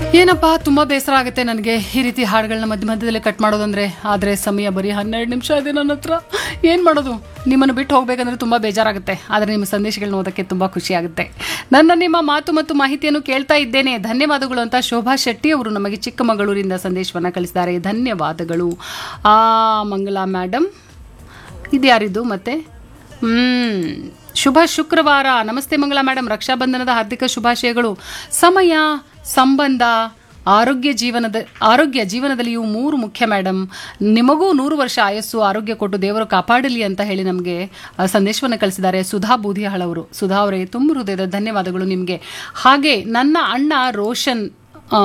ಏನಪ್ಪ ತುಂಬ ಬೇಸರ ಆಗುತ್ತೆ ನನಗೆ ಈ ರೀತಿ ಹಾಡುಗಳನ್ನ ಮಧ್ಯ ಮಧ್ಯದಲ್ಲಿ ಕಟ್ ಮಾಡೋದಂದ್ರೆ ಆದರೆ ಸಮಯ ಬರೀ ಹನ್ನೆರಡು ನಿಮಿಷ ಇದೆ ನನ್ನ ಹತ್ರ ಏನು ಮಾಡೋದು ನಿಮ್ಮನ್ನು ಬಿಟ್ಟು ಹೋಗ್ಬೇಕಂದ್ರೆ ತುಂಬ ಬೇಜಾರಾಗುತ್ತೆ ಆದರೆ ನಿಮ್ಮ ಸಂದೇಶಗಳನ್ನ ಓದೋಕ್ಕೆ ತುಂಬ ಖುಷಿ ಆಗುತ್ತೆ ನನ್ನ ನಿಮ್ಮ ಮಾತು ಮತ್ತು ಮಾಹಿತಿಯನ್ನು ಕೇಳ್ತಾ ಇದ್ದೇನೆ ಧನ್ಯವಾದಗಳು ಅಂತ ಶೋಭಾ ಶೆಟ್ಟಿ ಅವರು ನಮಗೆ ಚಿಕ್ಕಮಗಳೂರಿಂದ ಸಂದೇಶವನ್ನು ಕಳಿಸಿದ್ದಾರೆ ಧನ್ಯವಾದಗಳು ಆ ಮಂಗಳಾ ಮೇಡಮ್ ಇದು ಯಾರಿದು ಮತ್ತೆ ಹ್ಮ್ ಶುಭ ಶುಕ್ರವಾರ ನಮಸ್ತೆ ಮಂಗಳ ಮೇಡಮ್ ರಕ್ಷಾಬಂಧನದ ಹಾರ್ದಿಕ ಶುಭಾಶಯಗಳು ಸಮಯ ಸಂಬಂಧ ಆರೋಗ್ಯ ಜೀವನದ ಆರೋಗ್ಯ ಜೀವನದಲ್ಲಿ ಇವು ಮೂರು ಮುಖ್ಯ ಮೇಡಮ್ ನಿಮಗೂ ನೂರು ವರ್ಷ ಆಯಸ್ಸು ಆರೋಗ್ಯ ಕೊಟ್ಟು ದೇವರು ಕಾಪಾಡಲಿ ಅಂತ ಹೇಳಿ ನಮಗೆ ಸಂದೇಶವನ್ನು ಕಳಿಸಿದ್ದಾರೆ ಸುಧಾ ಬೂದಿಯಾಳ್ ಅವರು ಸುಧಾ ಅವರೇ ತುಂಬ ಹೃದಯದ ಧನ್ಯವಾದಗಳು ನಿಮಗೆ ಹಾಗೆ ನನ್ನ ಅಣ್ಣ ರೋಷನ್ ಆ,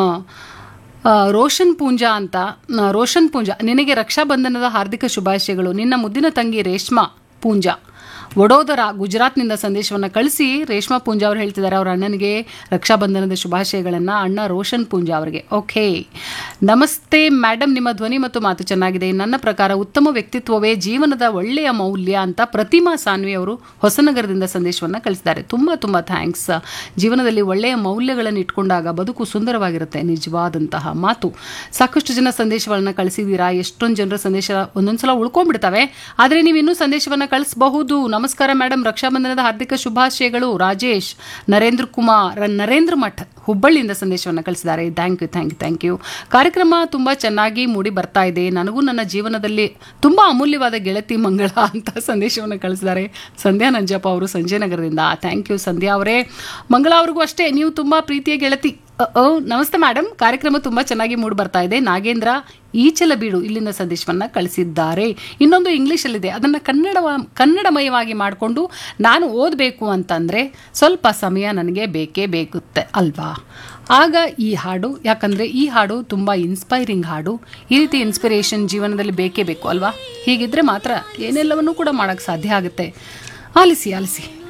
ಆ, ರೋಷನ್ ಪೂಂಜಾ ಅಂತ ಆ, ರೋಷನ್ ಪೂಂಜಾ ನಿನಗೆ ರಕ್ಷಾಬಂಧನದ ಹಾರ್ದಿಕ ಶುಭಾಶಯಗಳು ನಿನ್ನ ಮುದ್ದಿನ ತಂಗಿ ರೇಷ್ಮಾ ಪೂಂಜಾ ವಡೋದರ ಗುಜರಾತ್ನಿಂದ ಸಂದೇಶವನ್ನು ಕಳಿಸಿ ರೇಷ್ಮಾ ಪೂಂಜಾ ಅವರು ಹೇಳ್ತಿದ್ದಾರೆ ಅವರ ಅಣ್ಣನಿಗೆ ರಕ್ಷಾಬಂಧನದ ಶುಭಾಶಯಗಳನ್ನು ಅಣ್ಣ ರೋಷನ್ ಪೂಂಜಾ ಅವರಿಗೆ ಓಕೆ ನಮಸ್ತೆ ಮೇಡಮ್ ನಿಮ್ಮ ಧ್ವನಿ ಮತ್ತು ಮಾತು ಚೆನ್ನಾಗಿದೆ ನನ್ನ ಪ್ರಕಾರ ಉತ್ತಮ ವ್ಯಕ್ತಿತ್ವವೇ ಜೀವನದ ಒಳ್ಳೆಯ ಮೌಲ್ಯ ಅಂತ ಪ್ರತಿಮಾ ಸಾನ್ವಿ ಅವರು ಹೊಸನಗರದಿಂದ ಸಂದೇಶವನ್ನು ಕಳಿಸಿದ್ದಾರೆ ತುಂಬ ತುಂಬ ಥ್ಯಾಂಕ್ಸ್ ಜೀವನದಲ್ಲಿ ಒಳ್ಳೆಯ ಮೌಲ್ಯಗಳನ್ನು ಇಟ್ಕೊಂಡಾಗ ಬದುಕು ಸುಂದರವಾಗಿರುತ್ತೆ ನಿಜವಾದಂತಹ ಮಾತು ಸಾಕಷ್ಟು ಜನ ಸಂದೇಶಗಳನ್ನ ಕಳಿಸಿದ್ದೀರಾ ಎಷ್ಟೊಂದು ಜನರ ಸಂದೇಶ ಒಂದೊಂದ್ಸಲ ಉಳ್ಕೊಂಡ್ಬಿಡ್ತವೆ ಆದರೆ ನೀವು ಇನ್ನೂ ಸಂದೇಶವನ್ನು ಕಳಿಸಬಹುದು ನಮಸ್ಕಾರ ಮೇಡಮ್ ರಕ್ಷಾಬಂಧನದ ಹಾರ್ದಿಕ ಶುಭಾಶಯಗಳು ರಾಜೇಶ್ ನರೇಂದ್ರ ಕುಮಾರ್ ನರೇಂದ್ರ ಮಠ್ ಹುಬ್ಬಳ್ಳಿಯಿಂದ ಸಂದೇಶವನ್ನು ಕಳಿಸಿದ್ದಾರೆ thank you thank you thank you ಕಾರ್ಯಕ್ರಮ ತುಂಬ ಚೆನ್ನಾಗಿ ಮೂಡಿ ಬರ್ತಾ ಇದೆ ನನಗೂ ನನ್ನ ಜೀವನದಲ್ಲಿ ತುಂಬ ಅಮೂಲ್ಯವಾದ ಗೆಳತಿ ಮಂಗಳ ಅಂತ ಸಂದೇಶವನ್ನು ಕಳಿಸಿದ್ದಾರೆ ಸಂಧ್ಯಾ ನಂಜಪ್ಪ ಅವರು ಸಂಜಯನಗರದಿಂದ ಥ್ಯಾಂಕ್ ಯು ಸಂಧ್ಯಾ ಅವರೇ ಮಂಗಳ ಅವ್ರಿಗೂ ಅಷ್ಟೇ ನೀವು ತುಂಬ ಪ್ರೀತಿಯ ಗೆಳತಿ ಅ, ಓ ನಮಸ್ತೆ ಮೇಡಮ್ ಕಾರ್ಯಕ್ರಮ ತುಂಬ ಚೆನ್ನಾಗಿ ಮೂಡಿ ಬರ್ತಾ ಇದೆ ನಾಗೇಂದ್ರ ಈಚಲ ಬೀಡು ಇಲ್ಲಿಂದ ಸಂದೇಶವನ್ನು ಕಳಿಸಿದ್ದಾರೆ ಇನ್ನೊಂದು ಇಂಗ್ಲೀಷಲ್ಲಿದೆ ಅದನ್ನು ಕನ್ನಡ ಕನ್ನಡಮಯವಾಗಿ ಮಾಡಿಕೊಂಡು ನಾನು ಓದಬೇಕು ಅಂತಂದರೆ ಸ್ವಲ್ಪ ಸಮಯ ನನಗೆ ಬೇಕೇ ಬೇಕುತ್ತೆ ಅಲ್ವಾ ಆಗ ಈ ಹಾಡು ಯಾಕಂದರೆ ಈ ಹಾಡು ತುಂಬ ಇನ್ಸ್ಪೈರಿಂಗ್ ಹಾಡು ಈ ರೀತಿ ಇನ್ಸ್ಪಿರೇಷನ್ ಜೀವನದಲ್ಲಿ ಬೇಕೇ ಬೇಕು ಅಲ್ವಾ ಹೀಗಿದ್ರೆ ಮಾತ್ರ ಏನೆಲ್ಲವನ್ನೂ ಕೂಡ ಮಾಡೋಕ್ಕೆ ಸಾಧ್ಯ ಆಗುತ್ತೆ ಆಲಿಸಿ ಆಲಿಸಿ